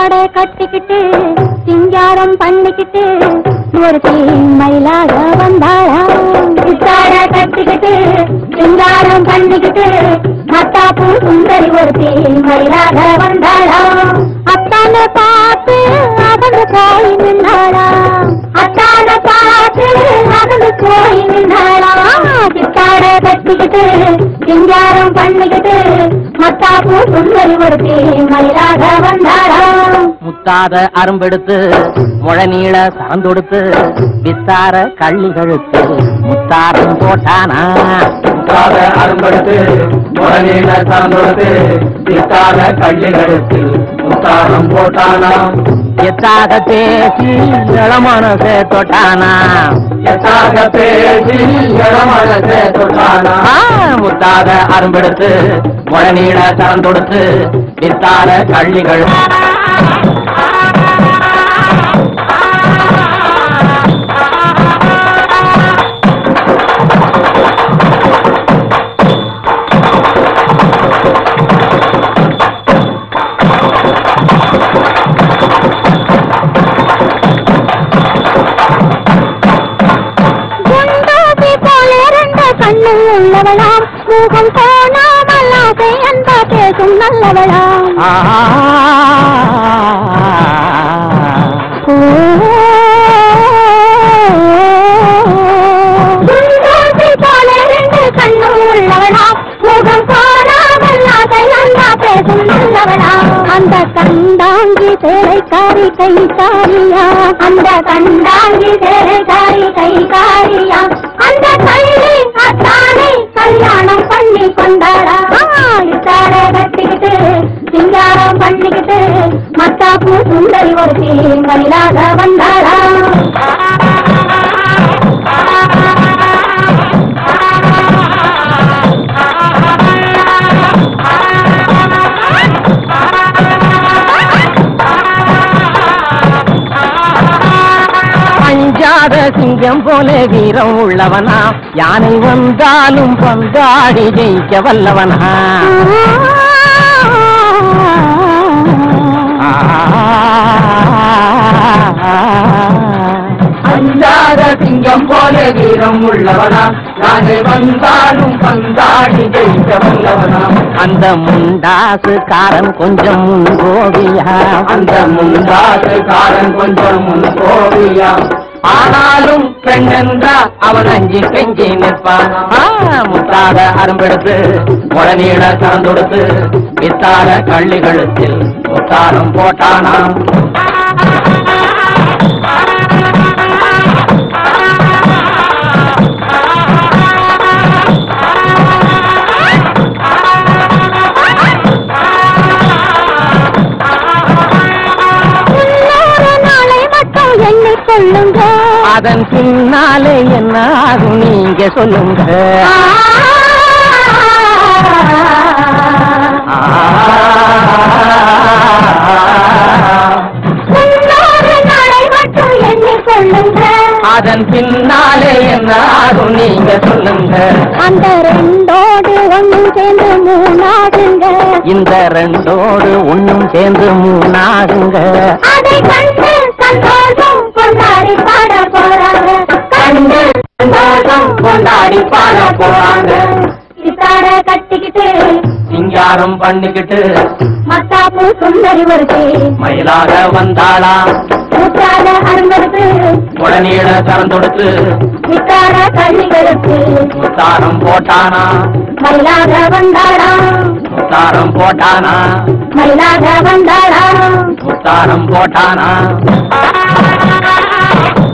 சித்தாடை கட்டிக்கிட்டு சிங்காரம் பண்ணிக்கிட்டு ஒரு மயிலாக வந்தாளாம் சித்தாடை கட்டிக்கிட்டு சிங்காரம் பண்ணிக்கிட்டு மத்தாப்பூ சுந்தரி ஒரு மயிலாக வந்தாளாம் அத்தான பார்த்து அவனு போய் நின்னாளாம் அத்தான பார்த்து அவனு போய் நின்னாளாம் சித்தாடை கட்டிக்கிட்டு சிங்காரம் பண்ணிக்கிட்டு மத்தாப்பூ சுந்தரி ஒரு மயிலாக வந்தாளாம் முத்தாத அரும்பெடுத்து முழநீள சரந்தொடுத்து வித்தார கள்ளி கழுத்து முத்தாரம் போட்டானா முத்தாத அரும்படுத்து முழநீள சார்ந்தொடுத்து சித்தாத கள்ளிகளுக்கு முத்தாரம் போட்டானாம் எத்தாக பேசி இளமனசே தொட்டானா எத்தாக பேசி இளமனசே தொட்டானா ஆ, முத்தாத அரும்பெடுத்து முழநீள சரந்தொடுத்து வித்தார கள்ளி கழுத்து குண்டாசி போல ரெண்டு கண்ணு உள்ளவளாம் முகம் காணாமல் ஆசை அன்ப பேசும் நல்லவளாம் ஆஹா. குண்டாசி போல ரெண்டு கண்ணு உள்ளவளாம் முகம் காணாமல் ஆசை அன்ப பேசும் நல்லவளாம் அந்த கண்டாங்கி சேலைக்காரி கைக்காரியா அந்த கண்டாங்கி சேலைக்காரி கைக்காரியா அந்த கள்ளி அத்தானை கல்யாணம் பண்ணி கொண்டாடா இத்தார கட்டிக்கிட்டு சிங்காரம் பண்ணிக்கிட்டு மத்தாப்பூ சுந்தரி ஒரு மயிலாக வந்தாளா அஞ்சாத சிங்கம் போல வீரம் உள்ளவனா யானை வந்தாலும் பந்தாடி ஜெயிக்க வல்லவனா அஞ்சாத சிங்கம் போல வீரம் உள்ளவனா நானே வந்தாலும் பந்தாடி ஜெயிக்க வல்லவனா அந்த முண்டாசுக்காரன் கொஞ்சம் முன்கோவியா அந்த முந்தாசு காரன் கொஞ்சம் முன் கோவியா ஆனாலும் பெண்ணென்றா அவன் அஞ்சி கெஞ்சி நிற்பான் ஆ, முத்தாத அரும்பெடுத்து முழநீள கறந்தொடுத்து வித்தார கள்ளி கழுத்தில் முத்தாரம் போட்டானாம் இன்னொரு நாளை மட்டும் எண்ணிக்கொள்ளுங்க அதன் பின்னாலே என்ன ஆகும் நீங்க சொல்லுங்க இன்னொரு நாளை மட்டும் எண்ணிக்கொள்ளுங்க அதன் பின்னாலே என்ன ஆகும் நீங்க சொல்லுங்க அந்த ரெண்டோடு ஒண்ணும் சேர்ந்து மூணாகுங்க இந்த ரெண்டோடு ஒண்ணும் சேர்ந்து மூணாகுங்க அதை கண்டு சந்தோஷம் கொண்டாடி பாட போறாங்க கண்டு சந்தோஷம் கொண்டாடி பாட போறாங்க சித்தாட கட்டிக்கிட்டு சிங்காரம் பண்ணிக்கிட்டு மத்தாப்பு சுந்தரி வருது மயிலாக வந்தாளா முத்தாட அருந்தடுத்து உடனீட திறந்தொடுத்து சித்தாட கள்ளிகளுக்கு முத்தாரம் போட்டானா மயிலாக வந்தாடா முத்தாரம் போட்டானா மயிலாக வந்தாடா முத்தாரம் போட்டானா